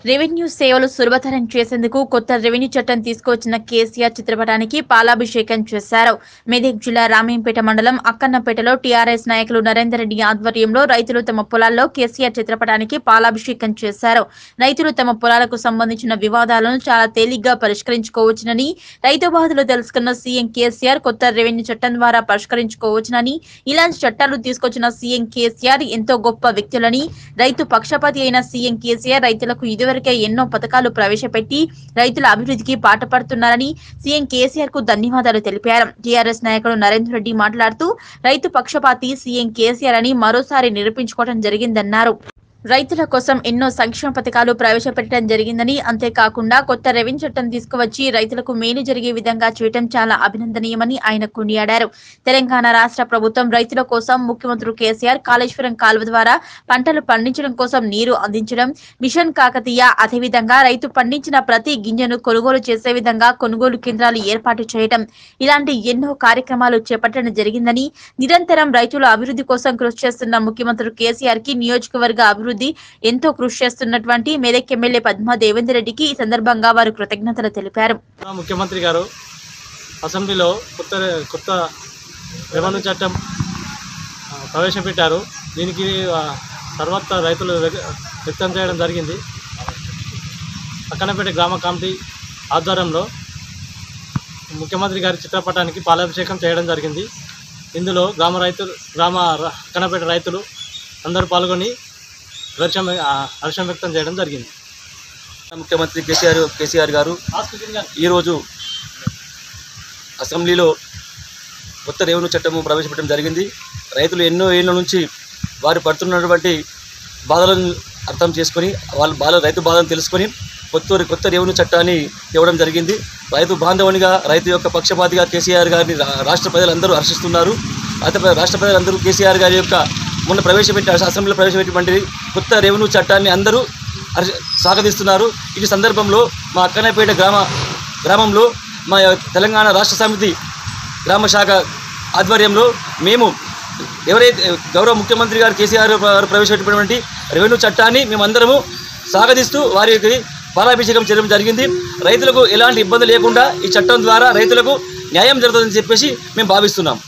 revenue సేవలు సులభతరం చేసేందుకు కొత్త రెవెన్యూ చట్టం తీసుకువచ్చిన కేసీఆర్ చిత్రపటానికి పాలాభిషేకం చేశారు మెదక్ జిల్లా రామేంపేట మండలం అక్కన్నపేటలో టీఆర్ఎస్ నాయకులు నరేందర్ రెడ్డి ఆధ్వర్యంలో రైతులు తమ పొలాల్లో కేసీఆర్ చిత్రపటానికి పాలాభిషేకం చేశారు రైతులు తమ పొలాలకు సంబంధించిన వివాదాలను చాలా తేలిగ్గా పరిష్కరించుకోవచ్చునని రైతు బాధలు తెలుసుకున్న సీఎం కేసీఆర్ కొత్త రెవెన్యూ చట్టం ద్వారా పరిష్కరించుకోవచ్చునని ఇలాంటి చట్టాలు తీసుకొచ్చిన సీఎం కేసీఆర్ ఎంతో గొప్ప వ్యక్తులని రైతు పక్షపాతి అయిన సీఎం కేసీఆర్ రైతులకు ఇదివరకే ఎన్నో పథకాలు ప్రవేశపెట్టి రైతుల అభివృద్ధికి పాటుపడుతున్నారని సీఎం కేసీఆర్ కు ధన్యవాదాలు తెలిపారు టీఆర్ఎస్ నాయకుడు నరేందర్ రెడ్డి మాట్లాడుతూ రైతు పక్షపాతి సీఎం కేసీఆర్ అని మరోసారి నిరూపించుకోవడం జరిగిందన్నారు రైతుల కోసం ఎన్నో సంక్షేమ పథకాలు ప్రవేశపెట్టడం జరిగిందని అంతేకాకుండా కొత్త రెవెన్యూ చట్టం తీసుకువచ్చి రైతులకు మేలు జరిగే విధంగా చేయటం చాలా అభినందనీయమని ఆయన కొనియాడారు తెలంగాణ రాష్ట్ర ప్రభుత్వం రైతుల కోసం ముఖ్యమంత్రి కేసీఆర్ కాళేశ్వరం కాలువ ద్వారా పంటలు పండించడం కోసం నీరు అందించడం మిషన్ కాకతీయ అదేవిధంగా రైతు పండించిన ప్రతి గింజను కొనుగోలు చేసే విధంగా కొనుగోలు కేంద్రాలు ఏర్పాటు చేయటం ఇలాంటి ఎన్నో కార్యక్రమాలు చేపట్టడం జరిగిందని నిరంతరం రైతుల అభివృద్ధి కోసం కృషి చేస్తున్న ముఖ్యమంత్రి కేసీఆర్ కి నియోజకవర్గ అభివృద్ధి ఎంతో కృషి చేస్తున్నటువంటి మెదక్ ఎమ్మెల్యే పద్మా దేవేందర్ రెడ్డికి ఈ సందర్భంగా వారు కృతజ్ఞతలు తెలిపారు మన ముఖ్యమంత్రి గారు అసెంబ్లీలో కొత్త కొత్త రెవెన్యూ చట్టం ఆ, ప్రవేశపెట్టారు దీనికి ఆ, తర్వాత రైతులు వ్యక్త- వ్యక్తం చేయడం జరిగింది అక్కనపేట గ్రామ కమిటీ ఆధ్వర్యంలో ముఖ్యమంత్రి గారి చిత్రపటానికి పాలాభిషేకం చేయడం జరిగింది ఇందులో గ్రామ రైతులు గ్రామ ర- అక్కనపేట రైతులు అందరూ పాల్గొని హర్షం ఆ, హర్షం వ్యక్తం చేయడం జరిగింది ముఖ్యమంత్రి కేసీఆర్ కేసీఆర్ గారు ఈరోజు అసెంబ్లీలో కొత్త రెవెన్యూ చట్టము ప్రవేశపెట్టడం జరిగింది రైతులు ఎన్నో ఏళ్ళ నుంచి వారు పడుతున్నటువంటి బాధలను అర్థం చేసుకొని వాళ్ళ బాధ రైతు బాధను తెలుసుకొని కొత్త కొత్త రెవెన్యూ చట్టాన్ని తేవడం జరిగింది రైతు బాంధవునిగా రైతు యొక్క పక్షపాతిగా కేసీఆర్ గారిని రా- రాష్ట్ర ప్రజలందరూ హర్షిస్తున్నారు అయితే రాష్ట్ర ప్రజలందరూ కేసీఆర్ గారి యొక్క మొన్న ప్రవేశపెట్టిన అసెంబ్లీలో ప్రవేశపెట్టినటువంటి కొత్త రెవెన్యూ చట్టాన్ని అందరూ హర్ష- స్వాగతిస్తున్నారు ఈ సందర్భంలో మా అక్కనపేట గ్రామ గ్రామంలో మా తెలంగాణ రాష్ట్ర సమితి గ్రామ శాఖ ఆధ్వర్యంలో మేము ఎవరైతే గౌరవ ముఖ్యమంత్రి గారు కేసీఆర్ గారు ప్రవేశపెట్టినటువంటి రెవెన్యూ చట్టాన్ని మేమందరము స్వాగతిస్తూ వారికి పాలాభిషేకం చేయడం జరిగింది రైతులకు ఎలాంటి ఇబ్బంది లేకుండా ఈ చట్టం ద్వారా రైతులకు న్యాయం జరుగుతుందని చెప్పేసి మేము భావిస్తున్నాం